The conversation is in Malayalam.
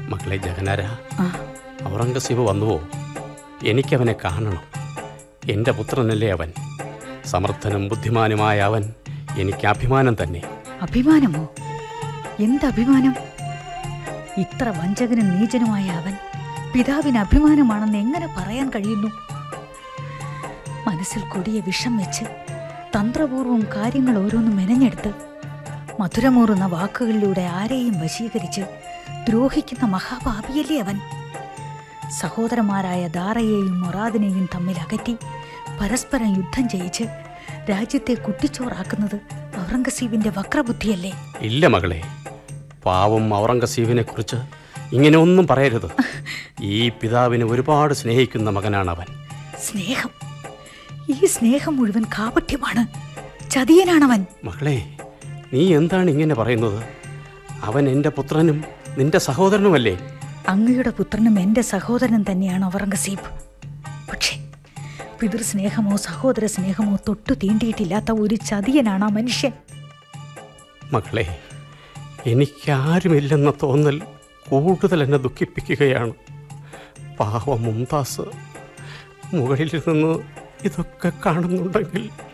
മക്കളെ ജഗനാര ആ ഔറംഗസീബ് വന്നുവോ എനിക്കവനെ കാണണം എൻ്റെ പുത്രനല്ലേ അവൻ സമർത്ഥനും ബുദ്ധിമാനുമായ അവൻ എനിക്ക് അഭിമാനം തന്നെ അഭിമാനമോ എന്ത് അഭിമാനം ഇത്ര വഞ്ചകനും നീചനുമായ അവൻ പിതാവിന് അഭിമാനമാണെന്ന് എങ്ങനെ പറയാൻ കഴിയുന്നു മനസ്സിൽ കൊടിയ വിഷം വെച്ച് തന്ത്രപൂർവം കാര്യങ്ങൾ ഓരോന്നും മെനഞ്ഞെടുത്ത് മധുരമൂറുന്ന വാക്കുകളിലൂടെ ആരെയും വശീകരിച്ച് ദ്രോഹിക്കുന്ന മഹാപാപിയല്ലേ അവൻ സഹോദരന്മാരായ ദാറയെയും മൊറാദിനെയും തമ്മിൽ അകറ്റി പരസ്പരം യുദ്ധം ചെയ്യിച്ച് രാജ്യത്തെ കുട്ടിച്ചോറാക്കുന്നത് ഔറംഗസീബിന്റെ വക്രബുദ്ധിയല്ലേ ഇല്ല മകളെ പാവം ഔറംഗസീബിനെ കുറിച്ച് ഇങ്ങനെ ഒന്നും പറയരുത് ഈ പിതാവിനെ ഒരുപാട് സ്നേഹിക്കുന്ന മകനാണ് അവൻ സ്നേഹം ഈ സ്നേഹം മുഴുവൻ കാപട്യമാണ് ചതിയനാണവൻ മകളെ നീ എന്താണ് ഇങ്ങനെ പറയുന്നത് അവൻ എൻ്റെ പുത്രനും നിന്റെ സഹോദരനുമല്ലേ അങ്ങയുടെ പുത്രനും എൻ്റെ സഹോദരനും തന്നെയാണ് ഔറംഗസീബ് പക്ഷേ പിതൃസ്നേഹമോ സഹോദര സ്നേഹമോ തൊട്ടു തീണ്ടിയിട്ടില്ലാത്ത ഒരു ചതിയനാണ് ആ മനുഷ്യൻ മകളെ എനിക്കാരുമില്ലെന്ന തോന്നൽ കൂടുതൽ എന്നെ ദുഃഖിപ്പിക്കുകയാണ് പാവം മുംതാസ് മുകളിൽ നിന്ന് ഇതൊക്കെ കാണുന്നുണ്ടെങ്കിൽ